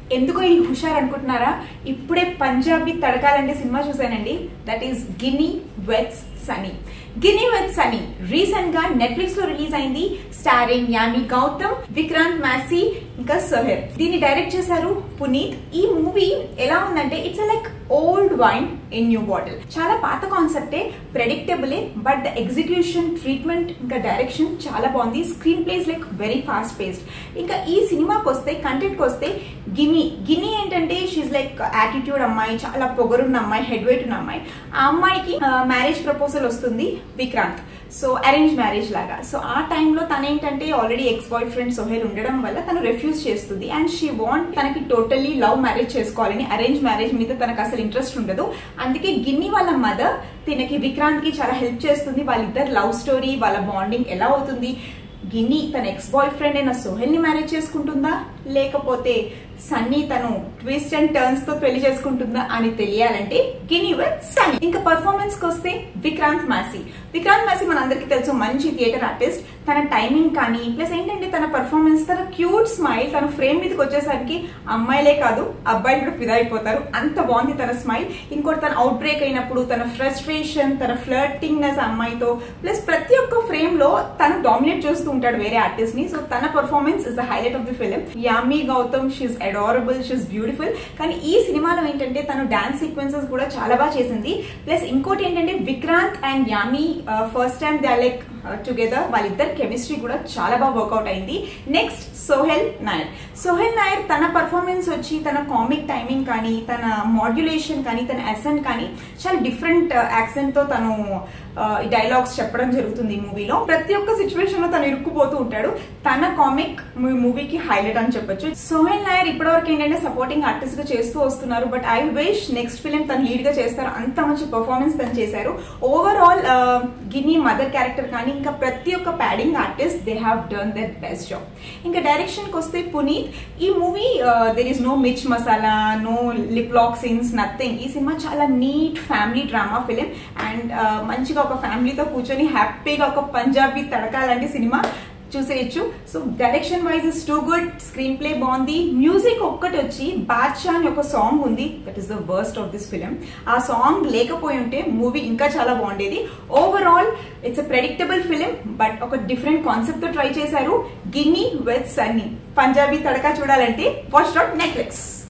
ఎందుకో ఈ హుషార్ అనుకుంటున్నారా ఇప్పుడే పంజాబీ తడకాలంటే సినిమా చూసానండి that is Ginny weds Sunny Ginny weds Sunny recent గా నెట్ఫ్లిక్స్ లో రిలీజ్ అయింది స్టారింగ్ యామి గౌతమ్ విక్రాంత్ మాసీ ఇంకా సోహెల్ దీన్ని డైరెక్ట్ చేశారు పునీత్ ఈ మూవీ ఎలా ఉందంటే it's like old wine in new bottle చాలా పాత కాన్సెప్టే ప్రెడిక్టబులే బట్ ద ఎగ్జిక్యూషన్ ట్రీట్మెంట్ ఇంకా డైరెక్షన్ చాలా బాగుంది screenplay's like very fast paced ఇంకా ఈ సినిమాకి వస్తే కంటెంట్కి వస్తే గిని గిని ఏంటంటే షీజ్ లైక్ యాటిట్యూడ్ అమ్మాయి చాలా పొగరున్న అమ్మాయి హెడ్ వెయిట్ ఉన్న అమ్మాయి ఆ అమ్మాయికి మ్యారేజ్ ప్రపోజల్ వస్తుంది విక్రాంత్ సో అరేంజ్ మ్యారేజ్ లాగా సో ఆ టైంలో తన ఏంటంటే already ex boyfriend Sohel ఉండడం వల్ల తను రెఫ్యూజ్ చేస్తుంది అండ్ షీ వాంట్ తనకి టోటల్లీ లవ్ మ్యారేజ్ చేసుకోవాలని అరేంజ్ మ్యారేజ్ మీద తనకు అసలు ఇంట్రెస్ట్ ఉండదు అందుకే గిన్ని వాళ్ళ మదర్ తినకి విక్రాంత్ కి చాలా హెల్ప్ చేస్తుంది వాళ్ళిద్దరు లవ్ స్టోరీ వాళ్ళ బాండింగ్ ఎలా అవుతుంది గిన్ని తన ఎక్స్ బాయ్ ఫ్రెండ్ అయిన సోహెల్ ని మ్యారేజ్ చేసుకుంటుందా లేకపోతే సన్నీ తను ట్విస్ట్ అండ్ టర్న్స్ తో పెళ్లి చేసుకుంటుందా అని తెలియాలంటే గిని విత్ సన్నీ ఇంకా పర్ఫార్మెన్స్ కి వస్తే విక్రాంత్ మాసి విక్రాంత్ మాసి మనందరికీ తెలుసు మంచి థియేటర్ ఆర్టిస్ట్ తన టైమింగ్ కానీ ప్లస్ ఏంటంటే తన పర్ఫార్మెన్స్ తన క్యూట్ స్మైల్ తన ఫ్రేమ్ మీదకి వచ్చేసరికి అమ్మాయిలే కాదు అబ్బాయిలు కూడా ఫిదా అయిపోతారు అంత బాగుంది తన స్మైల్ ఇంకోటి తన అవుట్ బ్రేక్ అయినప్పుడు తన ఫ్రస్ట్రేషన్ తన ఫ్లర్టింగ్నెస్ అమ్మాయితో ప్లస్ ప్రతి ఒక్క ఫ్రేమ్ లో తను డామినేట్ చేస్తూ ఉంటాడు వేరే ఆర్టిస్ట్ ని సో తన performance is the highlight of the film Yami Gautam she's adorable she's beautiful కానీ ఈ సినిమాలో ఏంటంటే తను డాన్స్ సీక్వెన్సెస్ కూడా చాలా బాగా చేసింది ప్లస్ ఇంకోటి ఏంటంటే Vikrant and Yami first time they like together వాళ్ళిద్దరు కెమిస్ట్రీ కూడా చాలా బాగా వర్కౌట్ అయింది నెక్స్ట్ సోహెల్ నాయర్ సోహెల్ నాయర్ తన పర్ఫార్మెన్స్ వచ్చి తన కామిక్ టైమింగ్ కానీ తన మాడ్యులేషన్ కానీ తన అసెంట్ కానీ చాలా డిఫరెంట్ యాక్సెంట్ తో తను డైలాగ్స్ చెప్పడం జరుగుతుంది ఈ మూవీలో ప్రతి ఒక్క సిచ్యువేషన్ లో తను ఇరుక్కుపోతూ ఉంటాడు తన కామిక్ మూవీకి హైలైట్ అని చెప్పొచ్చు సోహెల్ నాయర్ ఇప్పటివరకు ఏంటంటే సపోర్టింగ్ ఆర్టిస్ట్ గా చేస్తూ వస్తున్నారు but I wish next film తను లీడ్ గా చేస్తారు అంత మంచి పర్ఫార్మెన్స్ తను చేశారు ఓవరాల్ గిన్ని మదర్ క్యారెక్టర్ కానీ ఇంకా ప్రతి ఒక్క padding artist they have done their best job ఇంకా డైరెక్షన్ కి వస్తే పునీత్ ఈ movie there is no mirch masala no lip lock scenes nothing ఈ సినిమా చాలా neat family drama film and మంచిగా ఒక ఫ్యామిలీతో కూర్చొని హ్యాపీగా ఒక పంజాబీ తడకా లాంటి సినిమా చూసేయచ్చు so direction wise is too good screenplay బాగుంది మ్యూజిక్ ఒక్కటి వచ్చి బాద్షా అని ఒక సాంగ్ ఉంది that is the worst of this film ఆ సాంగ్ లేకపోయి ఉంటే మూవీ ఇంకా చాలా బాగుండేది overall it's a predictable film but ఒక డిఫరెంట్ కాన్సెప్ట్ తో ట్రై చేశారు గిన్ని విత్ సన్నీ పంజాబీ తడకా చూడాలంటే వాచ్ డాట్ నెట్ఫ్లిక్స్